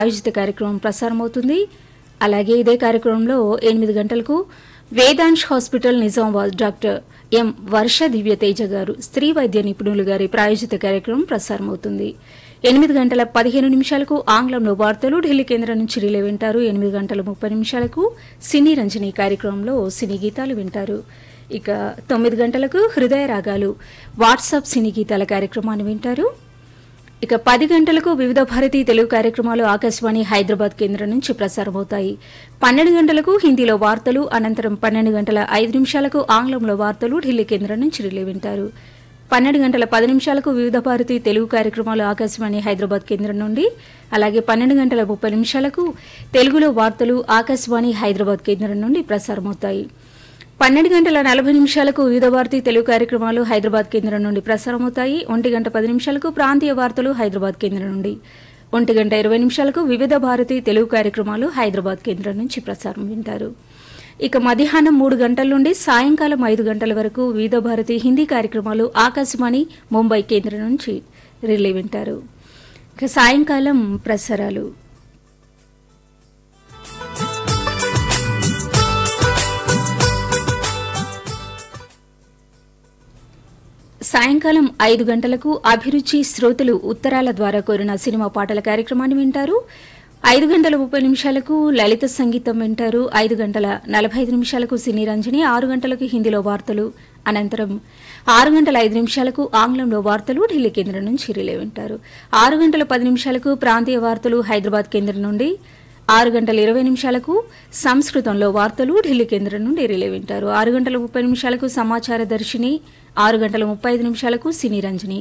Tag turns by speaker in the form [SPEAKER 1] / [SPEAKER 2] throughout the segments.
[SPEAKER 1] ఆయోజిత కార్యక్రమం ప్రసారమవుతుంది అలాగే ఇదే కార్యక్రమంలో ఎనిమిది గంటలకు Vedansh hospital Nizamabad doctor M Varsha Divyateja గారు స్త్రీ వైద్య నిపుణులు గారి ప్రాయోజిత కార్యక్రమం ప్రసారమవుతుంది ఎనిమిది గంటల పదిహేను నిమిషాలకు ఆంగ్లంలో వార్తలు ఢిల్లీ కేంద్రం నుంచి రిలే వింటారు ఎనిమిది గంటల ముప్పై నిమిషాలకు సినీ రంజని కార్యక్రమంలో సినీ గీతాలు వింటారు ఇక తొమ్మిది గంటలకు హృదయ రాగాలు వాట్సాప్ సినీ గీతాల కార్యక్రమాన్ని వింటారు ఇక పది గంటలకు వివిధ భారతి తెలుగు కార్యక్రమాలు ఆకాశవాణి హైదరాబాద్ కేంద్రం నుంచి ప్రసారమవుతాయి పన్నెండు గంటలకు హిందీలో వార్తలు అనంతరం పన్నెండు గంటల ఐదు నిమిషాలకు ఆంగ్లంలో వార్తలు ఢిల్లీ కేంద్రం నుంచి రిలే వింటారు పన్నెండు గంటల పది నిమిషాలకు వివిధ భారతి తెలుగు కార్యక్రమాలు ఆకాశవాణి హైదరాబాద్ కేంద్రం నుండి అలాగే పన్నెండు గంటల ముప్పై నిమిషాలకు తెలుగులో వార్తలు ఆకాశవాణి హైదరాబాద్ కేంద్రం నుండి ప్రసారమవుతాయి పన్నెండు గంటల నలభై నిమిషాలకు వివిధ భారతి తెలుగు కార్యక్రమాలు హైదరాబాద్ కేంద్రం నుండి ప్రసారమవుతాయి ఒంటి గంట పది నిమిషాలకు ప్రాంతీయ వార్తలు హైదరాబాద్ కేంద్రం నుండి ఒంటి గంట ఇరవై నిమిషాలకు వివిధ భారతి తెలుగు కార్యక్రమాలు హైదరాబాద్ కేంద్రం నుంచి ప్రసారం వింటారు ఇక మధ్యాహ్నం మూడు గంటల నుండి సాయంకాలం ఐదు గంటల వరకు వివిధ భారతి హిందీ కార్యక్రమాలు ఆకాశవాణి ముంబై కేంద్రం నుంచి రిలే వింటారు ఇక సాయంకాలం ప్రసారాలు సాయంకాలం ఐదు గంటలకు అభిరుచి శ్రోతలు ఉత్తరాల ద్వారా కోరిన సినిమా పాటల కార్యక్రమాన్ని వింటారు ఐదు గంటల ముప్పై నిమిషాలకు లలిత సంగీతం వింటారు ఐదు గంటల నలభై ఐదు నిమిషాలకు సినీ రంజని ఆరు గంటలకు హిందీలో వార్తలు అనంతరం ఆరు గంటల ఐదు నిమిషాలకు ఆంగ్లంలో వార్తలు ఢిల్లీ కేంద్రం నుంచి రిలే వింటారు ఆరు గంటల పది నిమిషాలకు ప్రాంతీయ వార్తలు హైదరాబాద్ కేంద్రం నుండి ఆరు గంటల ఇరవై నిమిషాలకు సంస్కృతంలో వార్తలు ఢిల్లీ కేంద్రం నుండి రిలే వింటారు ఆరు గంటల ముప్పై నిమిషాలకు సమాచార దర్శిని ఆరు గంటల ముప్పై ఐదు నిమిషాలకు సినీ రంజని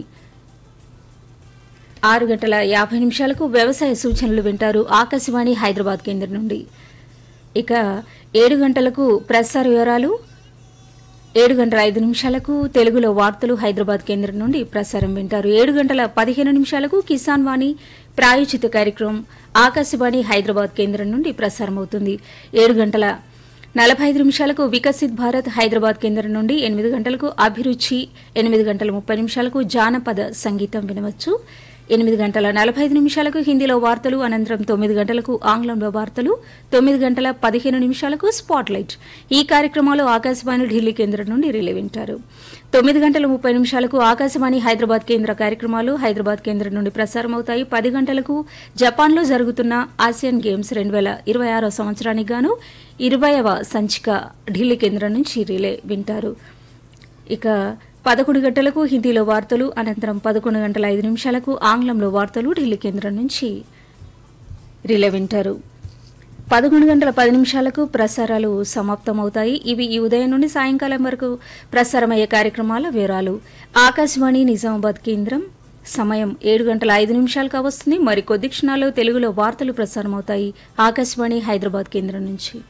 [SPEAKER 1] ఆరు గంటల యాభై నిమిషాలకు వ్యవసాయ సూచనలు వింటారు ఆకాశవాణి హైదరాబాద్ కేంద్రం నుండి ఇక ఏడు గంటలకు ప్రసార వివరాలు ఏడు గంటల ఐదు నిమిషాలకు తెలుగులో వార్తలు హైదరాబాద్ కేంద్రం నుండి ప్రసారం వింటారు ఏడు గంటల పదిహేను నిమిషాలకు కిసాన్ వాణి ప్రాయోజిత కార్యక్రమం ఆకాశవాణి హైదరాబాద్ కేంద్రం నుండి ప్రసారమవుతుంది ఏడు గంటల నలభై ఐదు నిమిషాలకు వికసిత్ భారత్ హైదరాబాద్ కేంద్రం నుండి ఎనిమిది గంటలకు అభిరుచి ఎనిమిది గంటల ముప్పై నిమిషాలకు జానపద సంగీతం వినవచ్చు ఎనిమిది గంటల నలభై ఐదు నిమిషాలకు హిందీలో వార్తలు అనంతరం తొమ్మిది గంటలకు ఆంగ్లంలో వార్తలు తొమ్మిది గంటల పదిహేను నిమిషాలకు స్పాట్ లైట్ ఈ కార్యక్రమాలు ఆకాశవాణి ఢిల్లీ కేంద్రం నుండి రిలే వింటారు తొమ్మిది గంటల ముప్పై నిమిషాలకు ఆకాశవాణి హైదరాబాద్ కేంద్ర కార్యక్రమాలు హైదరాబాద్ కేంద్రం నుండి ప్రసారమవుతాయి పది గంటలకు జపాన్లో జరుగుతున్న ఆసియన్ గేమ్స్ రెండు వేల ఇరవై ఆరో సంవత్సరానికి గాను ఇరవైవ సంచిక ఢిల్లీ కేంద్రం నుంచి రిలే వింటారు ఇక పదకొండు గంటలకు హిందీలో వార్తలు అనంతరం పదకొండు గంటల ఐదు నిమిషాలకు ఆంగ్లంలో వార్తలు ఢిల్లీ కేంద్రం నుంచి రిలే వింటారు పదకొండు గంటల పది నిమిషాలకు ప్రసారాలు సమాప్తమవుతాయి ఇవి ఈ ఉదయం నుండి సాయంకాలం వరకు ప్రసారమయ్యే కార్యక్రమాల వివరాలు ఆకాశవాణి నిజామాబాద్ కేంద్రం సమయం ఏడు గంటల ఐదు నిమిషాలు కావస్తుంది మరి కొద్ది క్షణాల్లో తెలుగులో వార్తలు ప్రసారమవుతాయి ఆకాశవాణి హైదరాబాద్ కేంద్రం నుంచి